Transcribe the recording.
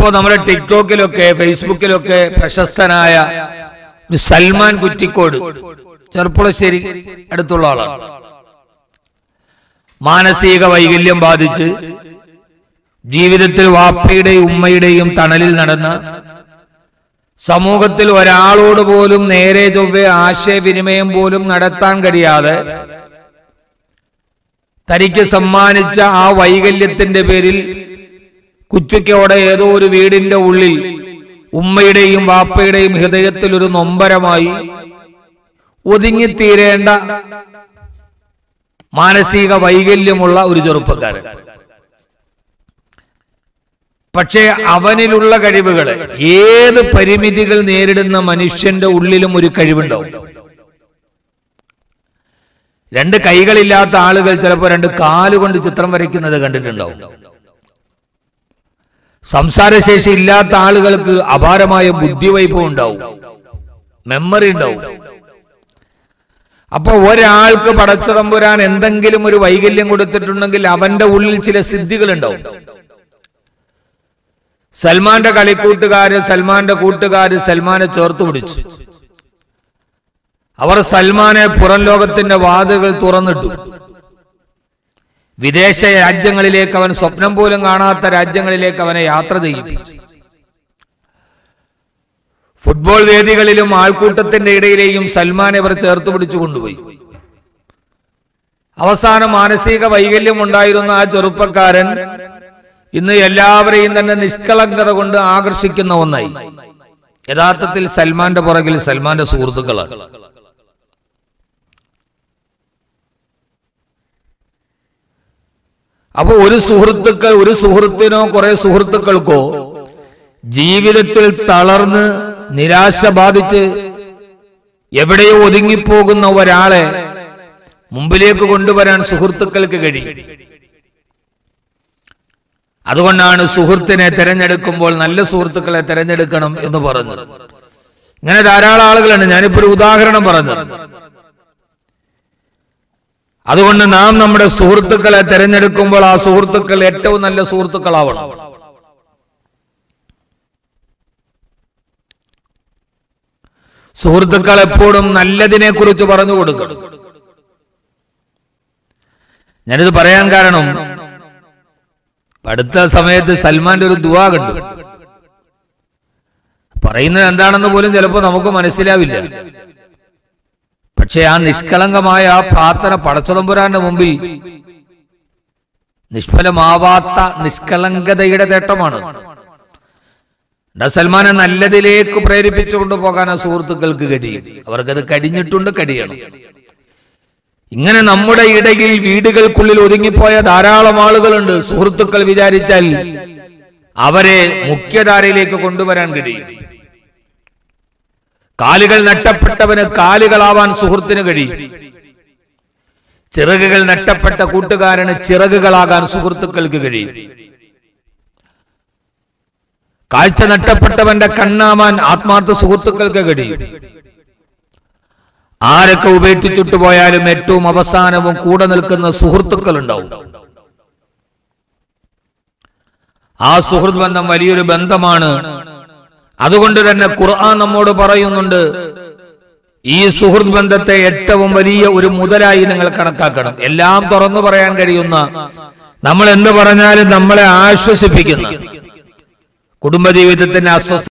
ഇപ്പോ നമ്മുടെ ടിക്ടോക്കിലൊക്കെ ഫേസ്ബുക്കിലൊക്കെ പ്രശസ്തനായ ഒരു സൽമാൻ കുറ്റിക്കോട് ചെറുപ്പുളശ്ശേരി അടുത്തുള്ള ആളാണ് മാനസിക വൈകല്യം ബാധിച്ച് ജീവിതത്തിൽ വാപ്പയുടെയും ഉമ്മയുടെയും തണലിൽ നടന്ന് സമൂഹത്തിൽ ഒരാളോട് പോലും നേരെ ചൊവ്വെ ആശയവിനിമയം പോലും നടത്താൻ കഴിയാതെ തനിക്ക് സമ്മാനിച്ച ആ വൈകല്യത്തിന്റെ പേരിൽ കുറ്റിക്കോടെ ഏതോ ഒരു വീടിന്റെ ഉള്ളിൽ ഉമ്മയുടെയും വാപ്പയുടെയും ഹൃദയത്തിൽ ഒരു നൊമ്പരമായി ഒതുങ്ങിത്തീരേണ്ട മാനസിക വൈകല്യമുള്ള ഒരു ചെറുപ്പക്കാരൻ പക്ഷേ അവനിലുള്ള കഴിവുകള് ഏത് പരിമിതികൾ നേരിടുന്ന മനുഷ്യന്റെ ഉള്ളിലും ഒരു കഴിവുണ്ടാവും രണ്ട് കൈകളില്ലാത്ത ആളുകൾ ചിലപ്പോൾ രണ്ട് കാലുകൊണ്ട് ചിത്രം വരയ്ക്കുന്നത് കണ്ടിട്ടുണ്ടാവും സംസാരശേഷി ഇല്ലാത്ത ആളുകൾക്ക് അപാരമായ ബുദ്ധിവൈഭവം ഉണ്ടാവും മെമ്മറി ഉണ്ടാവും അപ്പൊ ഒരാൾക്ക് പടച്ചതമ്പുരാൻ എന്തെങ്കിലും ഒരു വൈകല്യം കൊടുത്തിട്ടുണ്ടെങ്കിൽ അവന്റെ ഉള്ളിൽ ചില സിദ്ധികൾ ഉണ്ടാവും സൽമാന്റെ കളിക്കൂട്ടുകാര് സൽമാന്റെ കൂട്ടുകാര് സൽമാനെ ചേർത്ത് പിടിച്ചു അവർ സൽമാനെ പുറം ലോകത്തിന്റെ വാതിലുകൾ തുറന്നിട്ടു വിദേശ രാജ്യങ്ങളിലേക്ക് അവൻ സ്വപ്നം പോലും കാണാത്ത രാജ്യങ്ങളിലേക്ക് അവനെ യാത്ര ചെയ്യിപ്പിച്ചു ഫുട്ബോൾ വേദികളിലും ആൾക്കൂട്ടത്തിന്റെ ഇടയിലെയും സൽമാനെ അവർ ചേർത്ത് പിടിച്ചു കൊണ്ടുപോയി അവസാനം മാനസിക വൈകല്യം ഉണ്ടായിരുന്ന ആ ചെറുപ്പക്കാരൻ ഇന്ന് എല്ലാവരെയും തന്നെ നിഷ്കളങ്കത കൊണ്ട് ആകർഷിക്കുന്ന ഒന്നായി യഥാർത്ഥത്തിൽ സൽമാന്റെ പുറകിൽ സൽമാന്റെ സുഹൃത്തുക്കളാണ് അപ്പൊ ഒരു സുഹൃത്തുക്കൾ ഒരു സുഹൃത്തിനോ കുറെ സുഹൃത്തുക്കൾക്കോ ജീവിതത്തിൽ തളർന്ന് നിരാശ ബാധിച്ച് എവിടെയോ ഒതുങ്ങിപ്പോകുന്ന ഒരാളെ മുമ്പിലേക്ക് കൊണ്ടുവരാൻ സുഹൃത്തുക്കൾക്ക് കഴിയും അതുകൊണ്ടാണ് സുഹൃത്തിനെ തിരഞ്ഞെടുക്കുമ്പോൾ നല്ല സുഹൃത്തുക്കളെ തിരഞ്ഞെടുക്കണം എന്ന് പറഞ്ഞത് ഇങ്ങനെ ധാരാളം ആളുകളുണ്ട് ഞാനിപ്പോ ഒരു ഉദാഹരണം പറഞ്ഞത് അതുകൊണ്ട് നാം നമ്മുടെ സുഹൃത്തുക്കളെ തിരഞ്ഞെടുക്കുമ്പോൾ ആ സുഹൃത്തുക്കൾ ഏറ്റവും നല്ല സുഹൃത്തുക്കളാവണം സുഹൃത്തുക്കൾ എപ്പോഴും നല്ലതിനെ കുറിച്ച് പറഞ്ഞു കൊടുക്കണം ഞാനിത് പറയാൻ കാരണം അടുത്ത സമയത്ത് സൽമാന്റെ ഒരു ദുവാ കണ്ടു പറയുന്നത് എന്താണെന്ന് പോലും ചിലപ്പോൾ നമുക്ക് മനസ്സിലാവില്ല പക്ഷെ ആ നിഷ്കളങ്കമായ ആ പ്രാർത്ഥന പടച്ചതമ്പുരാന്റെ മുമ്പിൽ നിഷ്ഫലമാവാത്ത നിഷ്കളങ്കതയുടെ നേട്ടമാണ് ഡാ സൽമാനെ നല്ലതിലേക്ക് പ്രേരിപ്പിച്ചു കൊണ്ടുപോകാൻ ആ സുഹൃത്തുക്കൾക്ക് കഴിയും അവർക്കത് കഴിഞ്ഞിട്ടുണ്ട് കഴിയണം ഇങ്ങനെ നമ്മുടെ ഇടയിൽ വീടുകൾക്കുള്ളിൽ ഒതുങ്ങിപ്പോയ ധാരാളം ആളുകളുണ്ട് സുഹൃത്തുക്കൾ വിചാരിച്ചാൽ അവരെ മുഖ്യധാരയിലേക്ക് കൊണ്ടുവരാൻ കഴിയും കാലുകൾ നഷ്ടപ്പെട്ടവന് കാലുകളാവാൻ സുഹൃത്തിന് കഴിയും ചിറകുകൾ നഷ്ടപ്പെട്ട കൂട്ടുകാരന് ചിറകുകളാകാൻ സുഹൃത്തുക്കൾക്ക് കഴിയും കാഴ്ച നഷ്ടപ്പെട്ടവന്റെ കണ്ണാവാൻ ആത്മാർത്ഥ സുഹൃത്തുക്കൾക്ക് കഴിയും ആരൊക്കെ ഉപേക്ഷിച്ചിട്ട് പോയാലും ഏറ്റവും അവസാനവും കൂടെ നിൽക്കുന്ന സുഹൃത്തുക്കൾ ഉണ്ടാവും ആ സുഹൃത്ത് ബന്ധം വലിയൊരു ബന്ധമാണ് അതുകൊണ്ട് തന്നെ ഖുർആൻ നമ്മോട് പറയുന്നുണ്ട് ഈ സുഹൃത്ത് ബന്ധത്തെ ഏറ്റവും വലിയ ഒരു മുതലായി നിങ്ങൾ കണക്കാക്കണം എല്ലാം തുറന്നു പറയാൻ കഴിയുന്ന നമ്മൾ എന്ത് പറഞ്ഞാലും നമ്മളെ ആശ്വസിപ്പിക്കുന്ന കുടുംബജീവിതത്തിന്റെ അസ്വസ്ഥ